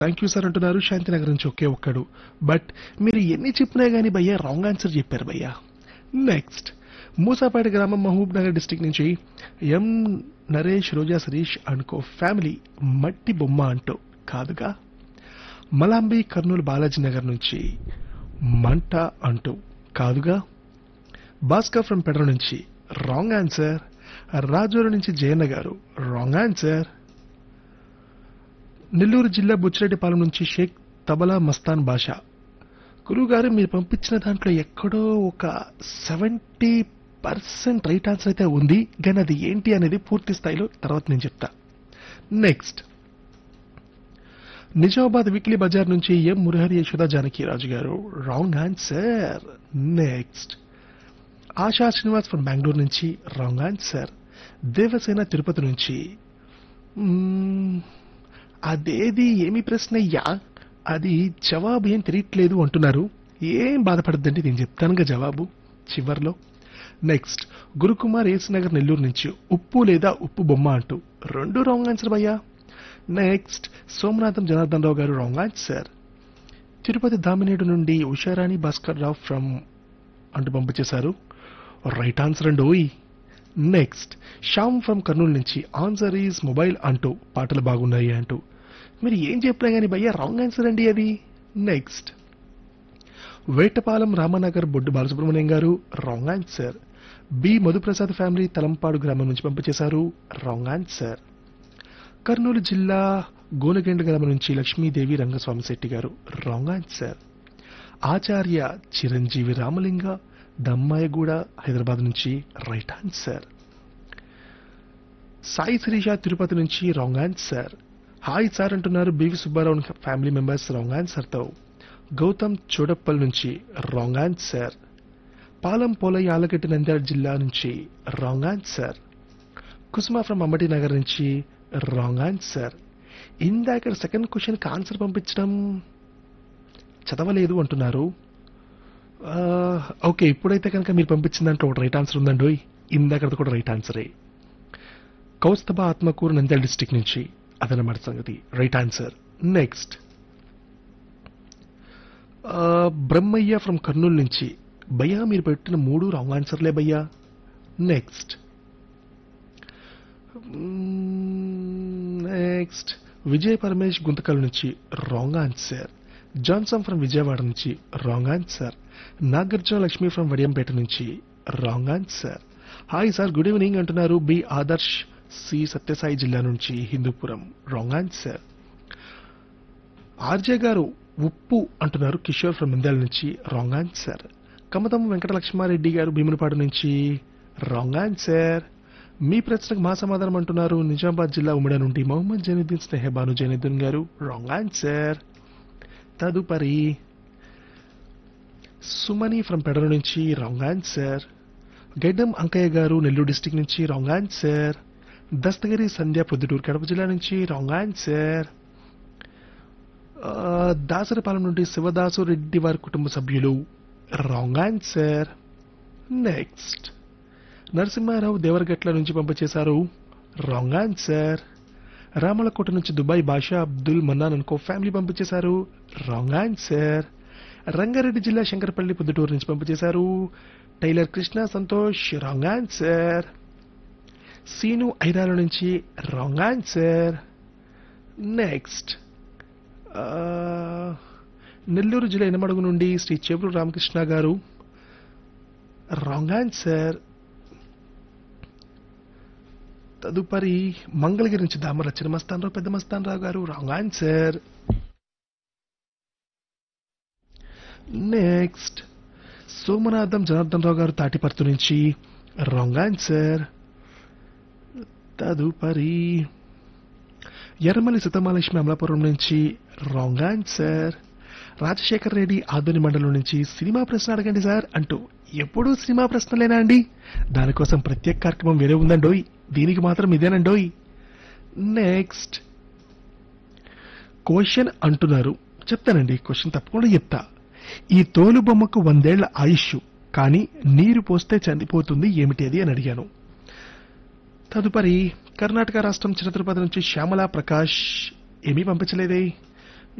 Thank you sir అంటున్నారు శాంతినగర్ నుంచి ఒకే ఒక్కడు బట్ మీరు ఎన్ని చెప్పినా గానీ భయ్యా రాంగ్ ఆన్సర్ చెప్పారు భయ్యా నెక్స్ట్ మూసాపేట గ్రామం మహబూబ్ నగర్ డిస్టిక్ నుంచి ఎం నరేష్ రోజా శరీష్ అనుకో ఫ్యామిలీ మట్టి బొమ్మ అంటూ కాదుగా మలాంబి కర్నూలు బాలాజీ నగర్ నుంచి మంట అంటూ కాదుగా భాస్కర్ ఫ్రమ్ పెడ్ర నుంచి రాంగ్ ఆన్సర్ రాజూరు నుంచి జయన్న గారు రాంగ్ ఆన్సర్ నెల్లూరు జిల్లా బుచ్చిరెడ్డిపాలెం నుంచి షేక్ తబలా మస్తాన్ బాషా గురువు గారు మీరు పంపించిన దాంట్లో ఎక్కడో ఒక సెవెంటీ పర్సెంట్ రైట్ ఆన్సర్ అయితే ఉంది కానీ అది ఏంటి అనేది పూర్తి స్థాయిలో తర్వాత నేను చెప్తా నెక్స్ట్ నిజామాబాద్ వీక్లీ బజార్ నుంచి ఎం మురహరి యశోద జానకిరాజు గారు wrong answer next Asha Srinivas from Bengaluru నుంచి రాంగ్ ఆన్సర్ దేవసేన తిరుపతి నుంచి మ్మ్, అదేది ఏమి ప్రశ్న అయ్యా అది జవాబు ఏం తెలియట్లేదు అంటున్నారు ఏం బాధపడద్దండి నేను చెప్తానుగా జవాబు చివర్లో నెక్స్ట్ గురుకుమార్ ఏస్ నగర్ నెల్లూరు నుంచి ఉప్పు లేదా ఉప్పు బొమ్మ అంటూ రెండు రాంగ్ ఆన్సర్ భయ్యా నెక్స్ట్ సోమనాథం జనార్దన్ రావు గారు రాంగ్ ఆన్సర్ తిరుపతి దామినేడు నుండి ఉషారాణి భాస్కర్ రావు ఫ్రమ్ అంటూ పంపించేశారు రైట్ ఆన్సర్ అండి ఓయ్ నెక్స్ట్ శ్యామ్ ఫ్రమ్ కర్నూలు నుంచి ఆన్సర్ ఈజ్ మొబైల్ అంటూ పాటలు బాగున్నాయి అంటూ మీరు ఏం చెప్పినా కానీ భయ్యా రాంగ్ ఆన్సర్ అండి అది next Vetapalem Ramanagar Boddu Balasubrahmanyam garu wrong answer B Madhuprasad family Talampadu గ్రామం నుంచి పంపించేశారు రాంగ్ ఆన్సర్ కర్నూలు జిల్లా గోనగెండ గ్రామం నుంచి లక్ష్మీదేవి రంగస్వామి శెట్టి గారు రాంగ్ ఆన్సర్ ఆచార్య చిరంజీవి రామలింగ దమ్మాయగూడ హైదరాబాద్ నుంచి రైట్ ఆన్సర్ సాయి శిరీష తిరుపతి నుంచి రాంగ్ ఆన్సర్ హాయ్ సార్ అంటున్నారు BV Subbarao family members wrong answer తో గౌతమ్ చోడప్పల్ నుంచి రాంగ్ ఆన్సర్ పాలం పోలయ్య ఆలగడ్డ నంద్యాల జిల్లా నుంచి wrong answer Kusuma from Ambati Nagar నుంచి రాంగ్ ఆన్సర్ ఇందాక సెకండ్ క్వశ్చన్కి ఆన్సర్ పంపించడం చదవలేదు అంటున్నారు ఆ, ఓకే ఇప్పుడైతే కనుక మీరు పంపించిన దాంట్లో ఒక రైట్ ఆన్సర్ ఉందండి ఓయ్. ఇందాకది కూడా రైట్ ఆన్సరే కౌస్తభ ఆత్మకూరు నంద్యాల డిస్టిక్ నుంచి అదనమాట సంగతి right answer next Brahmaiah from Kurnool నుంచి భయ్యా మీరు పెట్టిన మూడు రాంగ్ ఆన్సర్లే భయ్యా నెక్స్ట్ నెక్స్ట్ విజయ్ పరమేష్ గుంతకల్ నుంచి wrong answer Johnson from Vijayawada నుంచి wrong answer Nagarjuna Lakshmi from Vadiyampeta నుంచి wrong answer hi sir good evening అంటున్నారు బి ఆదర్శ్ సి సత్యసాయి జిల్లా నుంచి హిందూపురం రాంగ్ ఆన్సర్ ఆర్జే గారు ఉప్పు అంటున్నారు కిషోర్ ఫ్రమ్ ఇందాల నుంచి రాంగ్ ఆన్సర్ కమతం వెంకట లక్ష్మారెడ్డి గారు భీమునిపాడు నుంచి రాంగ్ ఆన్సర్ మీ ప్రశ్నకు మా సమాధానం అంటున్నారు నిజామాబాద్ జిల్లా ఉమ్మడి నుండి మొహమ్మద్ జైనుద్దీన్ స్నేహబాను జైనుద్దీన్ గారు రాంగ్ ఆన్సర్ తదుపరి సుమని ఫ్రమ్ పెడర నుంచి wrong answer Gaddam Ankaiah garu Nellore district నుంచి రాంగ్ ఆన్సర్ దస్తగిరి సంధ్య పొద్దుటూరు కడప జిల్లా నుంచి రాంగ్ ఆన్సర్ ఆ, దాసరపాలెం నుండి శివదాసు రెడ్డి వారి కుటుంబ సభ్యులు wrong answer next Narasimharao Devaragatla నుంచి పంపించేశారు రాంగ్ ఆన్సర్ రామలకోట నుంచి దుబాయ్ బాషా అబ్దుల్ మన్నాన్ అనుకో ఫ్యామిలీ పంపించేశారు రాంగ్ ఆన్సర్ రంగారెడ్డి జిల్లా శంకరపల్లి పొద్దుటూరు నుంచి పంపించేశారు tailor Krishna Santosh wrong answer Seenu Irala నుంచి రాంగ్ ఆన్సర్ నెక్స్ట్ ఆ, నెల్లూరు జిల్లా ఎనమడుగు నుండి శ్రీ చేపురు రామకృష్ణ గారు రాంగ్ ఆన్సర్ తదుపరి మంగళగిరి నుంచి దామర చిన్న మస్తానరావు పెద్ద Mastanarao garu wrong answer next Somanatham Janardhan Rao garu Tatiparthi నుంచి రాంగ్ ఆన్సర్ తదుపరి ఎర్రమల్లి సీతమాలక్ష్మి అమలాపురం నుంచి రాంగ్ ఆన్సర్ రాజశేఖర్ రెడ్డి ఆధుని మండలం నుంచి సినిమా ప్రశ్న అడగండి సార్ అంటూ ఎప్పుడూ సినిమా ప్రశ్నలేనా అండి దానికోసం ప్రత్యేక కార్యక్రమం వేరే ఉందండోయ్ దీనికి మాత్రం ఇదేనండోయ్ నెక్స్ట్ క్వశ్చన్ అంటున్నారు చెప్తానండి క్వశ్చన్ తప్పకుండా చెప్తా ఈ తోలు బొమ్మకు వందేళ్ల ఆయుష్ కానీ నీరు పోస్తే చనిపోతుంది ఏమిటి అది అని అడిగాను తదుపరి కర్ణాటక రాష్ట్రం చిరతిరుపతి నుంచి శ్యామలా ప్రకాష్ ఏమీ పంపించలేదే